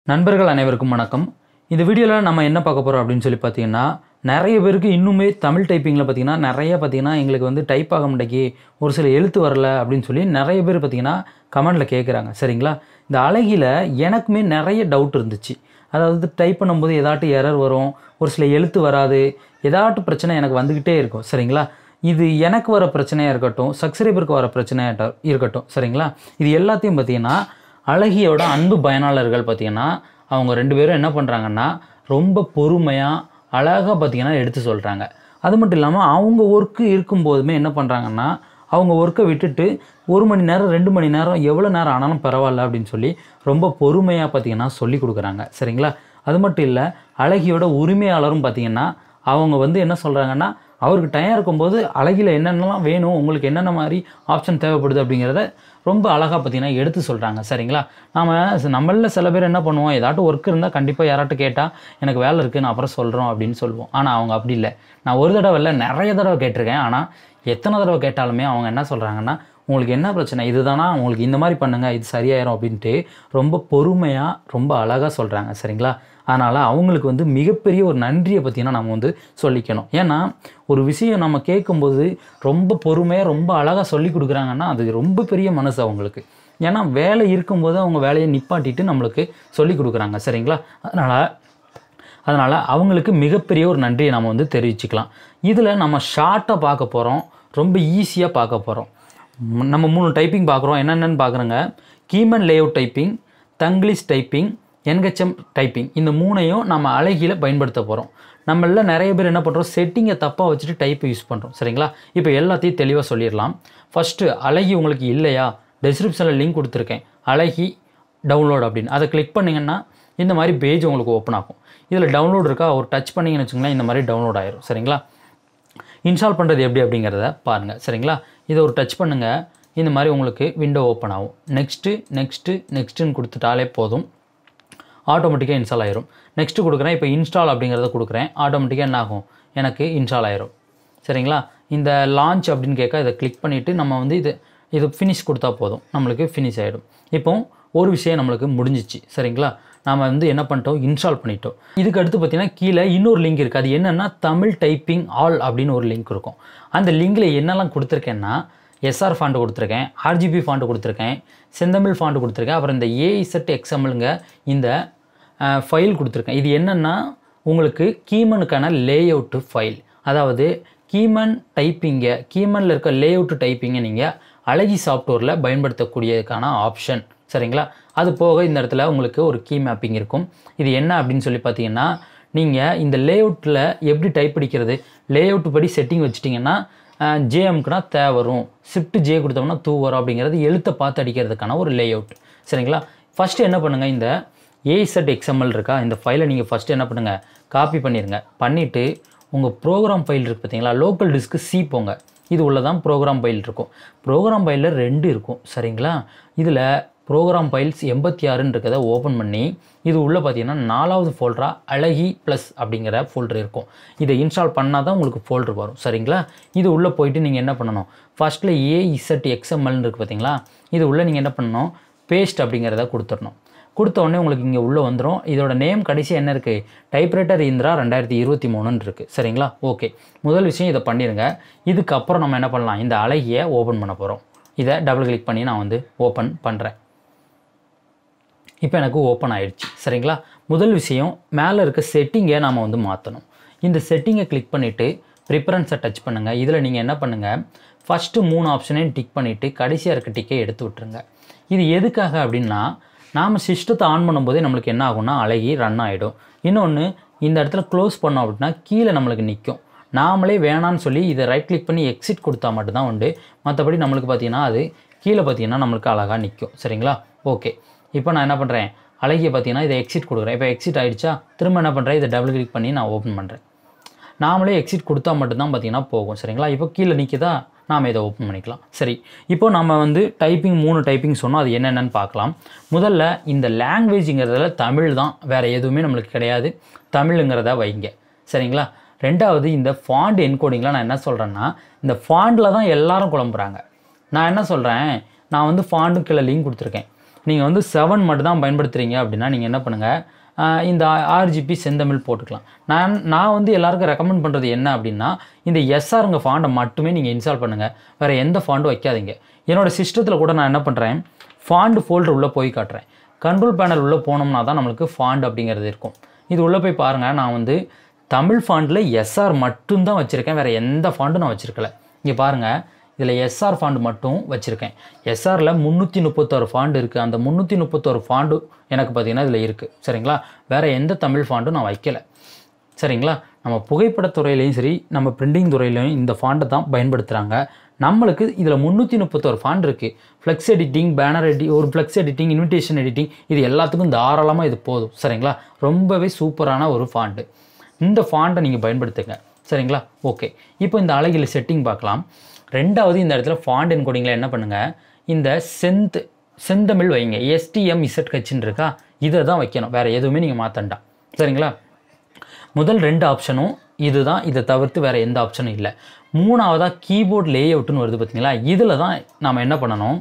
நண்பர்கள் அனைவருக்கும் வணக்கம் இந்த வீடியோவில் நம்ம என்ன பார்க்க போகிறோம் அப்படின்னு சொல்லி பார்த்தீங்கன்னா நிறைய பேருக்கு இன்னுமே தமிழ் டைப்பிங்கில் பார்த்தீங்கன்னா நிறைய பார்த்தீங்கன்னா எங்களுக்கு வந்து டைப் ஆக மாட்டேங்கி ஒரு சில எழுத்து வரல அப்படின்னு சொல்லி நிறைய பேர் பார்த்தீங்கன்னா கமெண்டில் கேட்குறாங்க சரிங்களா இந்த அழகியில் எனக்குமே நிறைய டவுட் இருந்துச்சு அதாவது டைப் பண்ணும்போது ஏதாட்டும் எரர் வரும் ஒரு சில எழுத்து வராது ஏதாட்டும் பிரச்சனை எனக்கு வந்துக்கிட்டே இருக்கும் சரிங்களா இது எனக்கு வர பிரச்சனையாக இருக்கட்டும் சப்ஸ்கிரைபருக்கு வர பிரச்சனையாக இருக்கட்டும் சரிங்களா இது எல்லாத்தையும் பார்த்தீங்கன்னா அழகியோட அன்பு பயனாளர்கள் பார்த்தீங்கன்னா அவங்க ரெண்டு பேரும் என்ன பண்ணுறாங்கன்னா ரொம்ப பொறுமையாக அழகாக பார்த்தீங்கன்னா எடுத்து சொல்கிறாங்க அது மட்டும் இல்லாமல் அவங்க ஒர்க்கு இருக்கும்போதுமே என்ன பண்ணுறாங்கன்னா அவங்க ஒர்க்கை விட்டுட்டு ஒரு மணி நேரம் ரெண்டு மணி நேரம் எவ்வளோ நேரம் ஆனாலும் பரவாயில்ல அப்படின்னு சொல்லி ரொம்ப பொறுமையாக பார்த்தீங்கன்னா சொல்லி கொடுக்குறாங்க சரிங்களா அது மட்டும் இல்லை அழகியோட உரிமையாளரும் பார்த்தீங்கன்னா அவங்க வந்து என்ன சொல்கிறாங்கன்னா அவருக்கு டயம் இருக்கும்போது அழகில் என்னென்னலாம் வேணும் உங்களுக்கு என்னென்ன மாதிரி ஆப்ஷன் தேவைப்படுது அப்படிங்கிறத ரொம்ப அழகாக பார்த்தீங்கன்னா எடுத்து சொல்கிறாங்க சரிங்களா நாம் நம்மளில் சில பேர் என்ன பண்ணுவோம் ஏதாட்டும் ஒர்க் இருந்தால் கண்டிப்பாக யாராட்டும் கேட்டால் எனக்கு வேலை இருக்குது நான் அப்புறம் சொல்கிறோம் அப்படின்னு சொல்லுவோம் ஆனால் அவங்க அப்படி இல்லை நான் ஒரு தடவை இல்லை நிறைய தடவை கேட்டிருக்கேன் ஆனால் எத்தனை தடவை கேட்டாலுமே அவங்க என்ன சொல்கிறாங்கன்னா உங்களுக்கு என்ன பிரச்சனை இதுதானா உங்களுக்கு இந்த மாதிரி பண்ணுங்கள் இது சரியாயிரும் அப்படின்ட்டு ரொம்ப பொறுமையாக ரொம்ப அழகாக சொல்கிறாங்க சரிங்களா அதனால் அவங்களுக்கு வந்து மிகப்பெரிய ஒரு நன்றியை பற்றினா நம்ம வந்து சொல்லிக்கணும் ஏன்னா ஒரு விஷயம் நம்ம கேட்கும்போது ரொம்ப பொறுமையாக ரொம்ப அழகாக சொல்லி கொடுக்குறாங்கன்னா அது ரொம்ப பெரிய மனசு அவங்களுக்கு ஏன்னா வேலை இருக்கும்போது அவங்க வேலையை நிப்பாட்டிட்டு நம்மளுக்கு சொல்லி கொடுக்குறாங்க சரிங்களா அதனால் அதனால் அவங்களுக்கு மிகப்பெரிய ஒரு நன்றியை நம்ம வந்து தெரிவிச்சுக்கலாம் இதில் நம்ம ஷார்ட்டாக பார்க்க போகிறோம் ரொம்ப ஈஸியாக பார்க்க போகிறோம் நம்ம மூணு டைப்பிங் பார்க்குறோம் என்னென்னு பார்க்குறோங்க Keyman layout typing Tanglish typing NHM typing இந்த மூணையும் நம்ம அழகியில் பயன்படுத்த போகிறோம் நம்மள நிறைய பேர் என்ன பண்ணுறோம் செட்டிங்கை தப்பாக வச்சுட்டு டைப் யூஸ் பண்ணுறோம் சரிங்களா இப்போ எல்லாத்தையும் தெளிவாக சொல்லிடலாம் ஃபஸ்ட்டு அழகி உங்களுக்கு இல்லையா டெஸ்கிரிப்ஷனில் லிங்க் கொடுத்துருக்கேன் அழகி டவுன்லோட் அப்படின்னு அதை கிளிக் பண்ணிங்கன்னா இந்த மாதிரி பேஜ் உங்களுக்கு ஓப்பன் ஆகும் இதில் டவுன்லோட் இருக்கா ஒரு டச் பண்ணிங்கன்னு வச்சுங்களேன் இந்த மாதிரி டவுன்லோட் ஆயிரும் சரிங்களா இன்ஸ்டால் பண்ணுறது எப்படி அப்படிங்கிறத பாருங்கள் சரிங்களா இதை ஒரு டச் பண்ணுங்கள் இந்த மாதிரி உங்களுக்கு விண்டோ ஓப்பன் ஆகும் நெக்ஸ்ட்டு நெக்ஸ்ட்டு நெக்ஸ்ட்டுன்னு கொடுத்துட்டாலே போதும் ஆட்டோமேட்டிக்காக இன்ஸ்டால் ஆயிரும் நெக்ஸ்ட்டு கொடுக்குறேன் இப்போ இன்ஸ்டால் அப்படிங்கிறத கொடுக்குறேன் ஆட்டோமேட்டிக்காக என்ன ஆகும் எனக்கு இன்ஸ்டால் ஆயிரும் சரிங்களா இந்த லான்ச் அப்படின்னு கேட்க இதை கிளிக் பண்ணிவிட்டு நம்ம வந்து இது இது ஃபினிஷ் கொடுத்தா போதும் நம்மளுக்கு ஃபினிஷ் ஆகிடும் இப்போ ஒரு விஷயம் நம்மளுக்கு முடிஞ்சிச்சு சரிங்களா நாம் வந்து என்ன பண்ணிட்டோம் இன்ஸ்டால் பண்ணிட்டோம் இதுக்கு அடுத்து பார்த்தீங்கன்னா கீழே இன்னொரு லிங்க் இருக்குது அது என்னென்னா தமிழ் டைப்பிங் ஆல் அப்படின்னு ஒரு லிங்க் இருக்கும் அந்த லிங்கில் என்னெல்லாம் கொடுத்துருக்கேன்னா எஸ்ஆர் ஃபாண்ட் கொடுத்துருக்கேன் ஆர்ஜிபி ஃபாண்ட் கொடுத்துருக்கேன் செந்தமிழ் ஃபாண்ட் கொடுத்துருக்கேன் அப்புறம் இந்த ஏஇசட் எக்ஸ்எம்எல்ங்க இந்த ஃபைல் கொடுத்துருக்கேன் இது என்னென்னா உங்களுக்கு கீமனுக்கான லேஅவுட்டு ஃபைல் அதாவது கீமன் டைப்பிங்கை கீமனில் இருக்க லேஅவுட்டு டைப்பிங்கை நீங்கள் அழகி சாஃப்ட்வேரில் பயன்படுத்தக்கூடியதுக்கான ஆப்ஷன் சரிங்களா அது போக இந்த இடத்துல உங்களுக்கு ஒரு கீ மேப்பிங் இருக்கும் இது என்ன அப்படின்னு சொல்லி பார்த்தீங்கன்னா நீங்கள் இந்த லேஅவுட்டில் எப்படி டைப் அடிக்கிறது லேஅவுட் படி செட்டிங் வச்சிட்டிங்கன்னா ஜேஎம்க்குனா தே வரும் ஷிஃப்ட் ஜே கொடுத்தோம்னா தூ வரும் அப்படிங்கிறது எழுத்தை பார்த்து அடிக்கிறதுக்கான ஒரு லேஅவுட் சரிங்களா ஃபஸ்ட்டு என்ன பண்ணுங்கள் இந்த ஏசட் எக்ஸ்எம்எல் இருக்கா இந்த ஃபைலை நீங்கள் ஃபஸ்ட்டு என்ன பண்ணுங்கள் காப்பி பண்ணிடுங்க பண்ணிவிட்டு உங்கள் ப்ரோக்ராம் ஃபைல் இருக்குது பார்த்தீங்களா லோக்கல் டிஸ்க்கு சி போங்க இது உள்ள தான் ப்ரோக்ராம் ஃபைல் இருக்கும் ப்ரோக்ராம் ஃபைலில் ரெண்டு இருக்கும் சரிங்களா இதில் ப்ரோக்ராம் ஃபைல்ஸ் எண்பத்தி ஆறுன்னு இருக்கிறத ஓப்பன் பண்ணி இது உள்ளே பார்த்தீங்கன்னா நாலாவது ஃபோல்டராக அழகி ப்ளஸ் அப்படிங்கிற ஃபோல்டர் இருக்கும் இதை இன்ஸ்டால் பண்ணால் தான் உங்களுக்கு ஃபோல்டர் வரும் சரிங்களா இது உள்ளே போயிட்டு நீங்கள் என்ன பண்ணணும் ஃபஸ்ட்டில் ஏ இசட் எக்ஸ்எம்எல்னு இருக்குது பார்த்தீங்களா இது உள்ளே நீங்கள் என்ன பண்ணணும் பேஸ்ட் அப்படிங்கிறத கொடுத்துடணும் கொடுத்த உடனே உங்களுக்கு இங்கே உள்ளே வந்துடும் இதோட நேம் கடைசி என்ன இருக்குது டைப்ரைட்டர் இந்திரா ரெண்டாயிரத்தி இருபத்தி மூணுன்னு இருக்குது சரிங்களா ஓகே முதல் விஷயம் இதை பண்ணிடுங்க இதுக்கப்புறம் நம்ம என்ன பண்ணலாம் இந்த அழகியை ஓப்பன் பண்ண போகிறோம் இதை டபுள் கிளிக் பண்ணி நான் வந்து ஓப்பன் பண்ணுறேன் இப்போ எனக்கு ஓப்பன் ஆயிடுச்சு சரிங்களா முதல் விஷயம் மேலே இருக்க செட்டிங்கை நாம் வந்து மாற்றணும் இந்த செட்டிங்கை கிளிக் பண்ணிவிட்டு ப்ரிஃபரன்ஸை டச் பண்ணுங்கள் இதில் நீங்கள் என்ன பண்ணுங்கள் ஃபஸ்ட்டு மூணு ஆப்ஷனையும் டிக் பண்ணிவிட்டு கடைசியாக இருக்க டிக்கை எடுத்து விட்டுருங்க இது எதுக்காக அப்படின்னா நாம் சிஸ்டத்தை ஆன் பண்ணும்போதே நம்மளுக்கு என்ன ஆகும்னா அழகி ரன் ஆகிடும் இன்னொன்று இந்த இடத்துல க்ளோஸ் பண்ணோம் அப்படின்னா கீழே நம்மளுக்கு நிற்கும் நாமளே வேணான்னு சொல்லி இதை ரைட் கிளிக் பண்ணி எக்ஸிட் கொடுத்தா மட்டும்தான் உண்டு மற்றபடி நம்மளுக்கு பார்த்தீங்கன்னா அது கீழே பார்த்தீங்கன்னா நம்மளுக்கு அழகாக நிற்கும் சரிங்களா ஓகே இப்போ நான் என்ன பண்ணுறேன் அழகிய பார்த்தீங்கன்னா இதை எக்ஸிட் கொடுக்குறேன் இப்போ எக்ஸிட் ஆகிடுச்சா திரும்ப என்ன பண்ணுறேன் இதை டபுள் கிளிக் பண்ணி நான் ஓப்பன் பண்ணுறேன் நாமளே எக்ஸிட் கொடுத்தா மட்டும்தான் பார்த்தீங்கன்னா போகும் சரிங்களா இப்போ கீழே நிற்கிதா நாம் இதை ஓப்பன் பண்ணிக்கலாம் சரி இப்போ நம்ம வந்து டைப்பிங் மூணு டைப்பிங் சொன்னோம் அது என்னென்னு பார்க்கலாம் முதல்ல இந்த லாங்குவேஜுங்கிறதுல தமிழ் தான் வேறு எதுவுமே நம்மளுக்கு கிடையாது தமிழுங்கிறத வைங்க சரிங்களா ரெண்டாவது இந்த ஃபாண்ட் என்கோடிங்கில் நான் என்ன சொல்கிறேன்னா இந்த ஃபாண்டில் தான் எல்லாரும் குழம்புறாங்க நான் என்ன சொல்கிறேன் நான் வந்து ஃபாண்டுக்குள்ள லிங்க் கொடுத்துருக்கேன் நீங்கள் வந்து செவன் மட்டும் தான் பயன்படுத்துகிறீங்க அப்படின்னா நீங்கள் என்ன பண்ணுங்கள் ஆஹ் இந்த ஆர்ஜிபி செந்தமிழ் போட்டுக்கலாம் நான் நான் வந்து எல்லாருக்கும் ரெக்கமெண்ட் பண்ணுறது என்ன அப்படின்னா இந்த எஸ்ஆருங்க ஃபாண்டை மட்டுமே நீங்கள் இன்ஸ்டால் பண்ணுங்கள் வேறு எந்த ஃபாண்டும் வைக்காதீங்க என்னோடய சிஸ்டத்தில் கூட நான் என்ன பண்ணுறேன் ஃபாண்ட் ஃபோல்டர் உள்ளே போய் காட்டுறேன் கண்ட்ரோல் பேனல் உள்ளே போனோம்னா தான் நம்மளுக்கு ஃபாண்ட் அப்படிங்கிறது இருக்கும் இது உள்ளே போய் பாருங்கள் நான் வந்து தமிழ் ஃபாண்டில் எஸ்ஆர் மட்டும்தான் வச்சுருக்கேன் வேறு எந்த ஃபாண்டும் நான் வச்சுருக்கல இங்கே பாருங்கள் இதில் எஸ்ஆர் ஃபாண்டு மட்டும் வச்சுருக்கேன் எஸ்ஆரில் முந்நூற்றி முப்பத்தோரு ஃபாண்டு இருக்குது அந்த முந்நூற்றி முப்பத்தோரு ஃபாண்டு எனக்கு பார்த்திங்கன்னா இதில் இருக்குது சரிங்களா வேறு எந்த தமிழ் ஃபாண்டும் நான் வைக்கல சரிங்களா நம்ம புகைப்படத்துறையிலையும் சரி நம்ம பிரிண்டிங் துறையிலையும் இந்த ஃபாண்டை தான் பயன்படுத்துகிறாங்க நம்மளுக்கு இதில் முந்நூற்றி முப்பத்தோரு ஃபாண்ட் இருக்குது ஃப்ளெக்ஸ் எடிட்டிங் பேனர் எடி ஒரு ஃப்ளெக்ஸ் எடிட்டிங் இன்விடேஷன் எடிட்டிங் இது எல்லாத்துக்கும் தாராளமாக இது போதும் சரிங்களா ரொம்பவே சூப்பரான ஒரு ஃபாண்டு இந்த ஃபாண்ட்டை நீங்கள் பயன்படுத்துங்க சரிங்களா ஓகே இப்போ இந்த அழகில் செட்டிங் பார்க்கலாம் ரெண்டாவது இந்த இடத்துல ஃபாண்ட் என்கோடிங்கில் என்ன பண்ணுங்கள் இந்த செந்த் செந்தமிழ் வைங்க எஸ்டிஎம் இசட் கட்சின்னு இருக்கா இதை தான் வைக்கணும் வேறு எதுவுமே நீங்கள் மாற்றண்டா சரிங்களா முதல் ரெண்டு ஆப்ஷனும் இதுதான் இதை தவிர்த்து வேறு எந்த ஆப்ஷனும் இல்லை மூணாவதாக கீபோர்ட் லே அவுட்டுன்னு வருது பார்த்தீங்களா இதில் தான் நாம் என்ன பண்ணணும்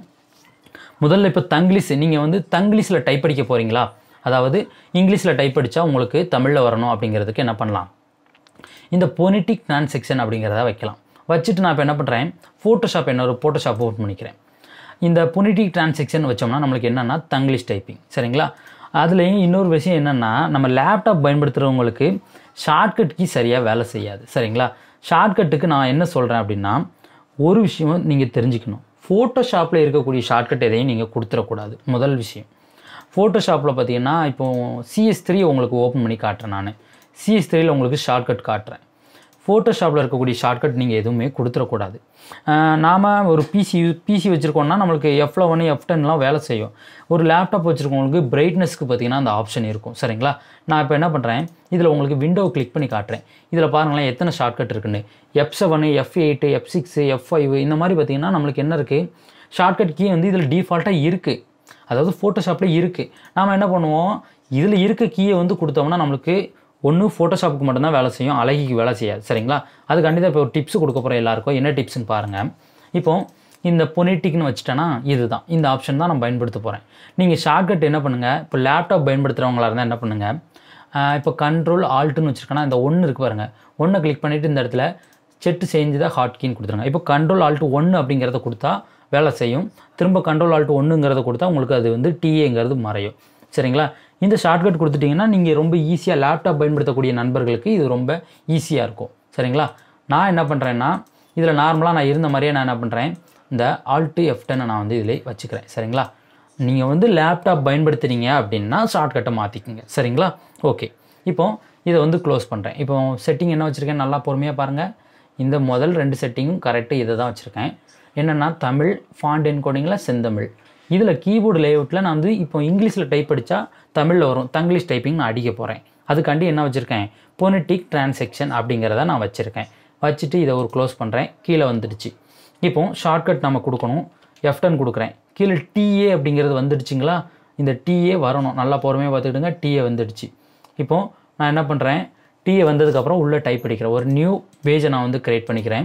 முதல்ல இப்போ தங்கிலீஷ் நீங்கள் வந்து தங்கிலீஷில் டைப் அடிக்க போகிறீங்களா அதாவது இங்கிலீஷில் டைப் அடித்தா உங்களுக்கு தமிழில் வரணும் அப்படிங்கிறதுக்கு என்ன பண்ணலாம் இந்த பொனிட்டிக் டிரான்செக்ஷன் அப்படிங்கிறத வைக்கலாம் வச்சுட்டு நான் இப்போ என்ன பண்ணுறேன் ஃபோட்டோஷாப் என்ன ஒரு ஃபோட்டோஷாப் ஓப்பன் பண்ணிக்கிறேன் இந்த பொனிட்டிக் டிரான்செக்ஷன் வச்சோம்னா நம்மளுக்கு என்னென்னா தங்கிலீஷ் டைப்பிங் சரிங்களா அதுலேயும் இன்னொரு விஷயம் என்னென்னா நம்ம லேப்டாப் பயன்படுத்துகிறவங்களுக்கு ஷார்ட்கட் கீ சரியாக வேலை செய்யாது சரிங்களா ஷார்ட்கட்டுக்கு நான் என்ன சொல்கிறேன் அப்படின்னா ஒரு விஷயம் நீங்கள் தெரிஞ்சுக்கணும் ஃபோட்டோஷாப்பில் இருக்கக்கூடிய ஷார்ட்கட் எதையும் நீங்கள் கொடுத்துடக்கூடாது முதல் விஷயம் ஃபோட்டோஷாப்பில் பார்த்தீங்கன்னா இப்போ சிஎஸ் த்ரீ உங்களுக்கு ஓப்பன் பண்ணி காட்டுறேன் நான் சிஎஸ் த்ரீயில் உங்களுக்கு ஷார்ட்கட் காட்டுறேன் ஃபோட்டோஷாப்பில் இருக்கக்கூடிய ஷார்ட்கட் நீங்கள் எதுவுமே கொடுத்துடக்கூடாது நாம் ஒரு பிசி பிசி வச்சுருக்கோம்னா நம்மளுக்கு எஃப் லெவனு எஃப் டென்லாம் வேலை செய்யும் ஒரு லேப்டாப் வச்சுருக்கவங்களுக்கு பிரைட்னஸ்க்கு பார்த்தீங்கன்னா அந்த ஆப்ஷன் இருக்கும் சரிங்களா நான் இப்போ என்ன பண்ணுறேன் இதில் உங்களுக்கு விண்டோ கிளிக் பண்ணி காட்டுறேன் இதில் பாருங்களேன் எத்தனை ஷார்ட்கட் இருக்குன்னு F seven F eight F six F five இந்த மாதிரி பார்த்தீங்கன்னா நம்மளுக்கு என்ன இருக்குது ஷார்ட்கட் கீ வந்து இதில் டிஃபால்ட்டாக இருக்குது அதாவது ஃபோட்டோஷாப்பில் இருக்குது நாம் என்ன பண்ணுவோம் இதில் இருக்க கீயை வந்து கொடுத்தோம்னா நம்மளுக்கு ஒன்று ஃபோட்டோஷாப்புக்கு மட்டும்தான் வேலை செய்யும் அழகிக்கு வேலை செய்யாது சரிங்களா அதுக்காண்டி தான் இப்போ ஒரு டிப்ஸ் கொடுக்க போகிறேன் எல்லாருக்கும் என்ன டிப்ஸ்னு பாருங்கள் இப்போ இந்த பொனிட்டிக்னு வச்சுட்டேன்னா இதுதான் இந்த ஆப்ஷன் தான் நான் பயன்படுத்த போகிறேன் நீங்கள் ஷார்ட்கட் என்ன பண்ணுங்கள் இப்போ லேப்டாப் பயன்படுத்துகிறவங்களா இருந்தால் என்ன பண்ணுங்கள் ஆஹ் இப்போ கண்ட்ரோல் ஆல்ட்டுன்னு வச்சுருக்கேன்னா இந்த ஒன்று இருக்கு பாருங்கள் ஒன்றை கிளிக் பண்ணிவிட்டு இந்த இடத்துல செட்டு செஞ்சு தான் ஹாட் கீன்னு கொடுத்துருங்க இப்போ கண்ட்ரோல் ஆல்ட்டு ஒன்று அப்படிங்கிறத கொடுத்தா வேலை செய்யும் திரும்ப கண்ட்ரோல் ஆல்ட்டு ஒன்றுங்கிறத கொடுத்தா உங்களுக்கு அது வந்து டிஏங்கிறது மறையும் சரிங்களா இந்த ஷார்ட்கட் கொடுத்துட்டிங்கன்னா நீங்கள் ரொம்ப ஈஸியாக லேப்டாப் பயன்படுத்தக்கூடிய நண்பர்களுக்கு இது ரொம்ப ஈஸியாக இருக்கும் சரிங்களா நான் என்ன பண்ணுறேன்னா இதில் நார்மலாக நான் இருந்த மாதிரியே நான் என்ன பண்ணுறேன் இந்த ஆல்ட்டு எஃப் நான் வந்து இதில் வச்சுக்கிறேன் சரிங்களா நீங்கள் வந்து லேப்டாப் பயன்படுத்துறீங்க அப்படின்னா ஷார்ட்கட்டை மாற்றிக்குங்க சரிங்களா ஓகே இப்போ இதை வந்து க்ளோஸ் பண்ணுறேன் இப்போ செட்டிங் என்ன வச்சுருக்கேன் நல்லா பொறுமையாக பாருங்கள் இந்த முதல் ரெண்டு செட்டிங்கும் கரெக்டு இதை தான் வச்சுருக்கேன் என்னென்னா தமிழ் ஃபாண்ட் என்கோடிங்கில் செந்தமிழ் இதில் கீபோர்டு லேஅவுட்டில் நான் வந்து இப்போ இங்கிலீஷில் டைப் அடித்தா தமிழில் வரும் தங்கிலீஷ் டைப்பிங் நான் அடிக்க போகிறேன் அதுக்காண்டி என்ன வச்சுருக்கேன் பொனிட்டிக் டிரான்செக்ஷன் அப்படிங்கிறத நான் வச்சுருக்கேன் வச்சுட்டு இதை ஒரு க்ளோஸ் பண்ணுறேன் கீழே வந்துடுச்சு இப்போ ஷார்ட்கட் நம்ம கொடுக்கணும் எஃப்டன் கொடுக்குறேன் கீழே டிஏ அப்படிங்கிறது வந்துடுச்சுங்களா இந்த டிஏ வரணும் நல்லா பொறுமையாக பார்த்துக்கிடுங்க டிஏ வந்துடுச்சு இப்போ நான் என்ன பண்ணுறேன் டிஏ வந்ததுக்கப்புறம் உள்ளே டைப் அடிக்கிறேன் ஒரு நியூ பேஜை நான் வந்து க்ரியேட் பண்ணிக்கிறேன்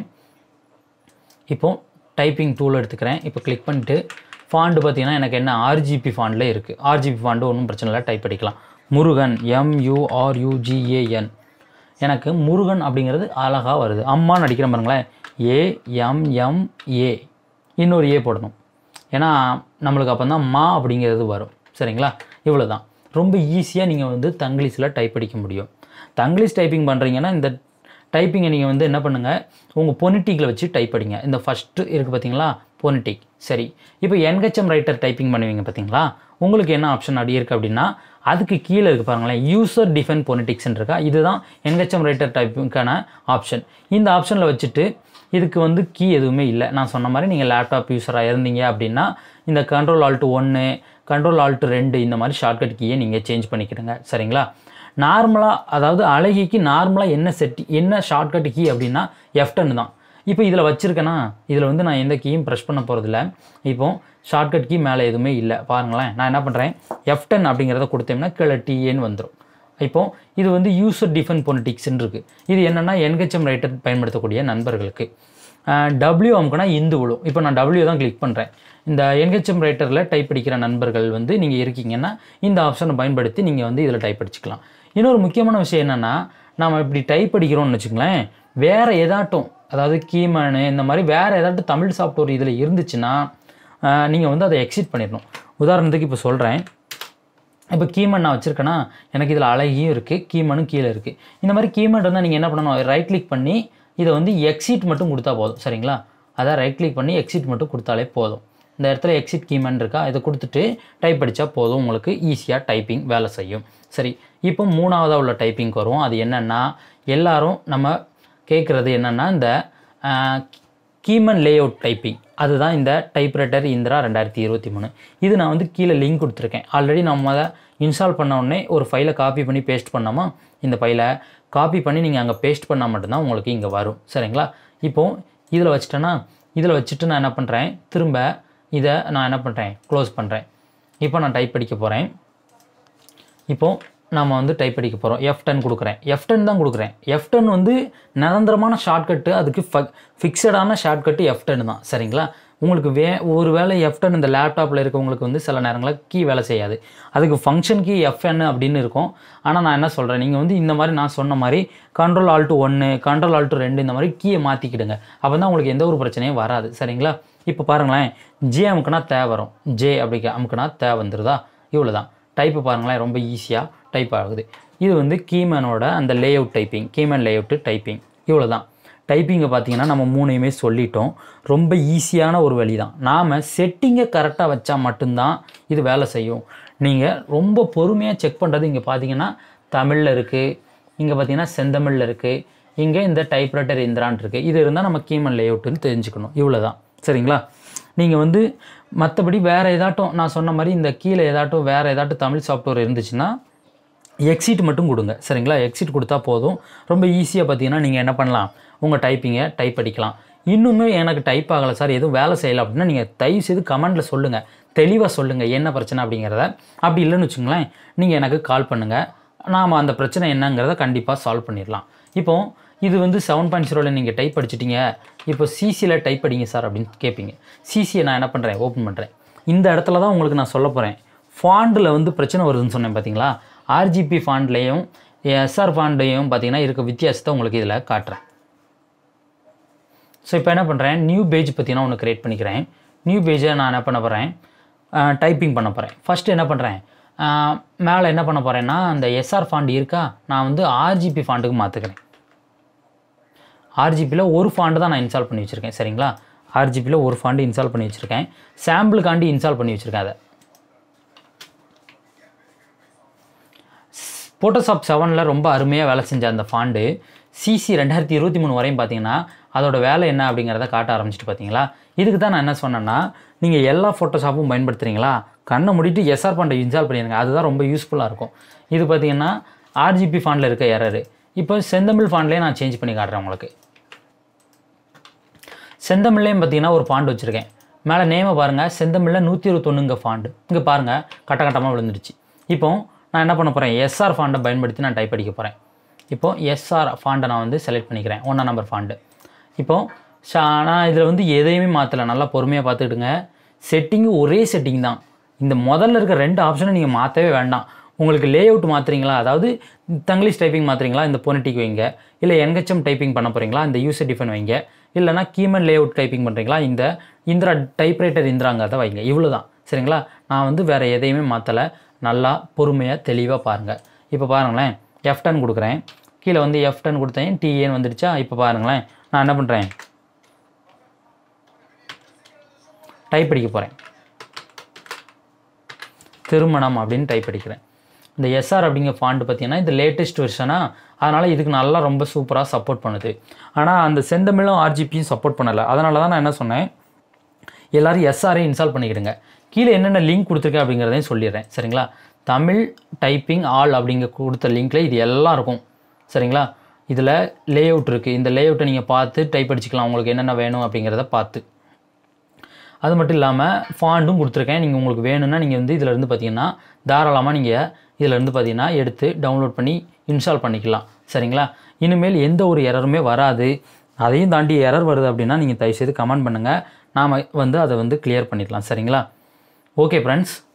இப்போ டைப்பிங் டூல் எடுத்துக்கிறேன் இப்போ கிளிக் பண்ணிட்டு ஃபாண்ட் பார்த்தீங்கன்னா எனக்கு என்ன ஆர்ஜிபி ஃபாண்டில் இருக்குது ஆர்ஜிபி ஃபாண்டு ஒன்றும் பிரச்சனை இல்லை டைப் அடிக்கலாம் முருகன் எம்யூஆர்யூஜிஏஎன் எனக்கு முருகன் அப்படிங்கிறது அழகாக வருது அம்மான்னு அடிக்கிறேன் பாருங்களேன் ஏஎம்எம்ஏ இன்னொரு ஏ போடணும் ஏன்னா நம்மளுக்கு அப்போ தான் மா அப்படிங்கிறது வரும் சரிங்களா இவ்வளோ தான் ரொம்ப ஈஸியாக நீங்கள் வந்து தங்கிலீஷில் டைப் அடிக்க முடியும் தங்கிலீஷ் டைப்பிங் பண்ணுறீங்கன்னா இந்த டைப்பிங்கை நீங்கள் வந்து என்ன பண்ணுங்கள் உங்கள் பொனிட்டிக்கில் வச்சு டைப் அடிங்க இந்த ஃபஸ்ட்டு இருக்குது பார்த்தீங்களா பொனிட்டிக் சரி இப்போ என்ஹெச்எம் ரைட்டர் டைப்பிங் பண்ணுவீங்க பார்த்தீங்களா உங்களுக்கு என்ன ஆப்ஷன் அடி இருக்குது அப்படின்னா அதுக்கு கீழே இருக்குது பாருங்களேன் யூசர் டிஃபைன் பொனிட்டிக்ஸ்ன்னு இருக்கா இதுதான் என்ஹெச்எம் ரைட்டர் டைப்பிங்க்கான ஆப்ஷன் இந்த ஆப்ஷனில் வச்சுட்டு இதுக்கு வந்து கீ எதுவுமே இல்லை நான் சொன்ன மாதிரி நீங்கள் லேப்டாப் யூஸராக இருந்தீங்க அப்படின்னா இந்த கண்ட்ரோல் ஆல்ட்டு ஒன்று கண்ட்ரோல் ஆல்ட்டு ரெண்டு இந்த மாதிரி ஷார்ட்கட் கீயை நீங்கள் சேஞ்ச் பண்ணிக்கிடுங்க சரிங்களா நார்மலாக அதாவது அழகிக்கு நார்மலாக என்ன செட் என்ன ஷார்ட்கட் கீ அப்படின்னா எஃப்டன் தான் இப்போ இதில் வச்சுருக்கேன்னா இதில் வந்து நான் எந்த கீயும் ப்ரெஸ் பண்ண போகிறதில்ல இப்போ ஷார்ட்கட் கீ மேலே எதுவுமே இல்லை பாருங்களேன் நான் என்ன பண்ணுறேன் எஃப்டன் அப்படிங்கிறத கொடுத்தோம்னா கீழே டிஏன்னு வந்துடும் இப்போ இது வந்து யூசர் டிஃபன் பொலிட்டிக்ஸ்ன்னு இருக்குது இது என்னென்னா என்ஹெச்எம் ரைட்டர் பயன்படுத்தக்கூடிய நண்பர்களுக்கு டபிள்யூ அமுக்குனா இந்து விழும் இப்போ நான் டபிள்யூ தான் கிளிக் பண்ணுறேன் இந்த என்ஹெச்எம் ரைட்டரில் டைப் அடிக்கிற நண்பர்கள் வந்து நீங்கள் இருக்கீங்கன்னா இந்த ஆப்ஷனை பயன்படுத்தி நீங்கள் வந்து இதில் டைப் அடிச்சுக்கலாம் இன்னொரு முக்கியமான விஷயம் என்னென்னா நம்ம இப்படி டைப் அடிக்கிறோம்னு வச்சுங்களேன் வேறு ஏதாட்டும் அதாவது கீமேனு இந்த மாதிரி வேறு ஏதாட்டும் தமிழ் சாஃப்ட்வேர் இதில் இருந்துச்சுன்னா நீங்கள் வந்து அதை எக்ஸிட் பண்ணிடணும் உதாரணத்துக்கு இப்போ சொல்கிறேன் இப்போ கீமன் நான் வச்சுருக்கேன்னா எனக்கு இதில் அழகியும் இருக்குது கீமனும் கீழே இருக்குது இந்த மாதிரி கீமன் இருந்தால் நீங்கள் என்ன பண்ணணும் ரைட் கிளிக் பண்ணி இதை வந்து எக்ஸிட் மட்டும் கொடுத்தா போதும் சரிங்களா அதான் ரைட் கிளிக் பண்ணி எக்ஸிட் மட்டும் கொடுத்தாலே போதும் இந்த இடத்துல எக்ஸிட் கீமன் இருக்கா இதை கொடுத்துட்டு டைப் அடித்தா போதும் உங்களுக்கு ஈஸியாக டைப்பிங் வேலை செய்யும் சரி இப்போ மூணாவதாக உள்ள டைப்பிங்க்கு வருவோம் அது என்னென்னா எல்லாரும் நம்ம கேட்குறது என்னென்னா இந்த கீமன் லேஅவுட் டைப்பிங் அதுதான் இந்த டைப்ரைட்டர் இந்திரா ரெண்டாயிரத்தி இருபத்தி மூணு இது நான் வந்து கீழே லிங்க் கொடுத்துருக்கேன் ஆல்ரெடி நம்ம அதை இன்ஸ்டால் பண்ண உடனே ஒரு ஃபைலை காப்பி பண்ணி பேஸ்ட் பண்ணாமல் இந்த ஃபைலை காப்பி பண்ணி நீங்கள் அங்கே பேஸ்ட் பண்ணால் மட்டும்தான் உங்களுக்கு இங்கே வரும் சரிங்களா இப்போது இதில் வச்சுட்டேன்னா இதில் வச்சுட்டு நான் என்ன பண்ணுறேன் திரும்ப இதை நான் என்ன பண்ணுறேன் க்ளோஸ் பண்ணுறேன் இப்போ நான் டைப் அடிக்க போகிறேன் இப்போது நாம் வந்து டைப் அடிக்க போகிறோம் எஃப் டென் கொடுக்குறேன் எஃப் டென் தான் கொடுக்குறேன் எஃப் டென் வந்து நிரந்தரமான ஷார்ட்கட்டு அதுக்கு ஃப ஃபிக்ஸடான ஷார்ட்கட்டு எஃப் டென் தான் சரிங்களா உங்களுக்கு வே ஒரு வேளை எஃப் டென் இந்த லேப்டாப்பில் இருக்கவங்களுக்கு வந்து சில நேரங்களில் கீ வேலை செய்யாது அதுக்கு ஃபங்க்ஷன் கீ எஃப்என் அப்படின்னு இருக்கும் ஆனால் நான் என்ன சொல்கிறேன் நீங்கள் வந்து இந்த மாதிரி நான் சொன்ன மாதிரி கண்ட்ரோல் ஆல்ட்டு ஒன்று கண்ட்ரோல் ஆல்ட்டு ரெண்டு இந்த மாதிரி கீயை மாற்றிக்கிடுங்க அப்போ தான் உங்களுக்கு எந்த ஒரு பிரச்சனையும் வராது சரிங்களா இப்போ பாருங்களேன் ஜே அமுக்குனா தே வரும் ஜே அப்படி அமுக்குனா தே வந்துருதா இவ்வளோ தான் டைப்பு பாருங்களேன் ரொம்ப ஈஸியாக டைப் ஆகுது இது வந்து கீமேனோட அந்த layout typing Keyman layout typing இவ்வளோ தான் டைப்பிங்கை பார்த்தீங்கன்னா நம்ம மூணையுமே சொல்லிட்டோம் ரொம்ப ஈஸியான ஒரு வழி தான் நாம் செட்டிங்கை கரெக்டாக வச்சா மட்டும்தான் இது வேலை செய்யும் நீங்கள் ரொம்ப பொறுமையாக செக் பண்ணுறது இங்கே பார்த்தீங்கன்னா தமிழில் இருக்குது இங்கே பார்த்தீங்கன்னா செந்தமிழில் இருக்குது இங்கே இந்த டைப்ரைட்டர் இந்திரான் இருக்குது இது இருந்தால் நம்ம கீமன் லேஅவுட்டுன்னு தெரிஞ்சுக்கணும் இவ்வளோ தான் சரிங்களா நீங்கள் வந்து மற்றபடி வேறு ஏதாட்டும் நான் சொன்ன மாதிரி இந்த கீழே ஏதாட்டும் வேறு ஏதாட்டும் தமிழ் சாஃப்ட்வேர் இருந்துச்சுன்னா எக்ஸிட் மட்டும் கொடுங்க சரிங்களா எக்ஸிட் கொடுத்தா போதும் ரொம்ப ஈஸியாக பார்த்தீங்கன்னா நீங்கள் என்ன பண்ணலாம் உங்கள் டைப்பிங்கை டைப் அடிக்கலாம் இன்னுமே எனக்கு டைப் ஆகலை சார் எதுவும் வேலை செய்யலை அப்படின்னா நீங்கள் தயவு செய்து கமெண்ட்டில் சொல்லுங்கள் தெளிவாக சொல்லுங்கள் என்ன பிரச்சனை அப்படிங்கிறத அப்படி இல்லைன்னு வச்சுங்களேன் நீங்கள் எனக்கு கால் பண்ணுங்கள் நாம் அந்த பிரச்சனை என்னங்கிறத கண்டிப்பாக சால்வ் பண்ணிடலாம் இப்போ இது வந்து செவன் பாயிண்ட் ஜீரோவில் நீங்கள் டைப் அடிச்சிட்டிங்க இப்போ சிசியில் டைப் அடிங்க சார் அப்படின்னு கேட்பீங்க சிசியை நான் என்ன பண்ணுறேன் ஓப்பன் பண்ணுறேன் இந்த இடத்துல தான் உங்களுக்கு நான் சொல்ல போகிறேன் ஃபாண்டில் வந்து பிரச்சனை வருதுன்னு சொன்னேன் பார்த்தீங்களா ஆர்ஜிபி ஃபாண்ட்லேயும் எஸ்ஆர் ஃபாண்ட்லேயும் பார்த்தீங்கன்னா இருக்க வித்தியாசத்தை உங்களுக்கு இதில் காட்டுறேன் ஸோ இப்போ என்ன பண்ணுறேன் நியூ பேஜ் பார்த்தீங்கன்னா ஒன்று க்ரியேட் பண்ணிக்கிறேன் நியூ பேஜை நான் என்ன பண்ண போகிறேன் டைப்பிங் பண்ண போகிறேன் ஃபஸ்ட்டு என்ன பண்ணுறேன் மேலே என்ன பண்ண போகிறேன்னா அந்த எஸ்ஆர் ஃபாண்ட் இருக்கா நான் வந்து ஆர்ஜிபி ஃபாண்டுக்கு மாற்றுக்கிறேன் ஆர்ஜிபியில் ஒரு ஃபாண்டு தான் நான் இன்ஸ்டால் பண்ணி வச்சுருக்கேன் சரிங்களா ஆர்ஜிபியில் ஒரு ஃபாண்டு இன்ஸ்டால் பண்ணி வச்சுருக்கேன் சாம்பிளுக்காண்டி இன்ஸ்டால் பண்ணி வச்சுருக்கேன் அதை ஃபோட்டோஷாப் செவனில் ரொம்ப அருமையாக வேலை செஞ்ச அந்த ஃபாண்டு சிசி ரெண்டாயிரத்தி இருபத்தி மூணு வரையும் பார்த்தீங்கன்னா அதோட வேலை என்ன அப்படிங்கிறத காட்ட ஆரம்பிச்சிட்டு பார்த்தீங்களா இதுக்கு தான் நான் என்ன சொன்னேன்னா நீங்கள் எல்லா ஃபோட்டோஷாப்பும் பயன்படுத்துகிறீங்களா கண்ணை மூடிட்டு எஸ்ஆர் ஃபாண்டை இன்ஸ்டால் பண்ணிடுங்க அதுதான் ரொம்ப யூஸ்ஃபுல்லாக இருக்கும் இது பார்த்தீங்கன்னா ஆர்ஜிபி ஃபாண்டில் இருக்க எரரு இப்போ செந்தமிழ் ஃபாண்ட்லேயே நான் சேஞ்ச் பண்ணி காட்டுறேன் உங்களுக்கு செந்தமிழ்லேயும் பார்த்தீங்கன்னா ஒரு ஃபாண்ட் வச்சுருக்கேன் மேலே நேமை பாருங்கள் செந்தமிழில் நூற்றி இருபத்தொன்னுங்க ஃபாண்டு இங்கே பாருங்கள் கட்ட கட்டமாக விழுந்துடுச்சு இப்போ நான் என்ன பண்ண போகிறேன் எஸ்ஆர் ஃபாண்டை பயன்படுத்தி நான் டைப் அடிக்க போகிறேன் இப்போ எஸ்ஆர் ஃபாண்டை நான் வந்து செலக்ட் பண்ணிக்கிறேன் ஒன்றா நம்பர் ஃபாண்டு இப்போ ஷா நான் இதில் வந்து எதையுமே மாற்றலை நல்லா பொறுமையாக பார்த்துக்கிட்டுங்க செட்டிங்கு ஒரே செட்டிங் தான் இந்த முதல்ல இருக்க ரெண்டு ஆப்ஷனை நீங்கள் மாற்றவே வேண்டாம் உங்களுக்கு லே அவுட் மாற்றுறீங்களா அதாவது தங்கிலீஷ் டைப்பிங் மாற்றுறீங்களா இந்த பொனிட்டிக் வைங்க இல்லை என்ஹெச்எம் டைப்பிங் பண்ண போகிறீங்களா இந்த யூசர் டிஃபன் வைங்க இல்லைனா கீமன் லே அவுட் டைப்பிங் பண்ணுறீங்களா இந்த இந்திரா டைப்ரைட்டர் இந்திராங்கிறத வைங்க இவ்வளோ தான் சரிங்களா நான் வந்து வேறு எதையுமே மாற்றலை நல்லா பொறுமையாக தெளிவாக பாருங்கள் இப்போ பாருங்களேன் எஃப் டென் கொடுக்குறேன் கீழே வந்து எஃப் டென் கொடுத்தேன் டிஏன்னு வந்துடுச்சா இப்போ பாருங்களேன் நான் என்ன பண்ணுறேன் டைப் அடிக்க போகிறேன் திருமணம் அப்படின்னு டைப் அடிக்கிறேன் இந்த எஸ்ஆர் அப்படிங்கிற ஃபாண்ட் பார்த்தீங்கன்னா இது லேட்டஸ்ட் வெர்ஷனாக அதனால் இதுக்கு நல்லா ரொம்ப சூப்பராக சப்போர்ட் பண்ணுது ஆனால் அந்த செந்தமிழும் ஆர்ஜிபியும் சப்போர்ட் பண்ணலை அதனால தான் நான் என்ன சொன்னேன் எல்லோரும் எஸ்ஆரே இன்ஸ்டால் பண்ணிக்கிடுங்க கீழே என்னென்ன லிங்க் கொடுத்துருக்கேன் அப்படிங்கிறதையும் சொல்லிடுறேன் சரிங்களா தமிழ் டைப்பிங் ஆல் அப்படிங்க கொடுத்த லிங்க்கில் இது எல்லாம் இருக்கும் சரிங்களா இதில் லே அவுட் இருக்குது இந்த லே அவுட்டை நீங்கள் பார்த்து டைப் அடிச்சுக்கலாம் உங்களுக்கு என்னென்ன வேணும் அப்படிங்கிறத பார்த்து அது மட்டும் இல்லாமல் ஃபாண்டும் கொடுத்துருக்கேன் நீங்கள் உங்களுக்கு வேணும்னா நீங்கள் வந்து இதில் இருந்து பார்த்தீங்கன்னா தாராளமாக நீங்கள் இதில் இருந்து பார்த்தீங்கன்னா எடுத்து டவுன்லோட் பண்ணி இன்ஸ்டால் பண்ணிக்கலாம் சரிங்களா இனிமேல் எந்த ஒரு எரருமே வராது அதையும் தாண்டி எரர் வருது அப்படின்னா நீங்கள் தயவுசெய்து கமெண்ட் பண்ணுங்கள் நாம் வந்து அதை வந்து கிளியர் பண்ணிடலாம் சரிங்களா ஓகே ஃப்ரெண்ட்ஸ்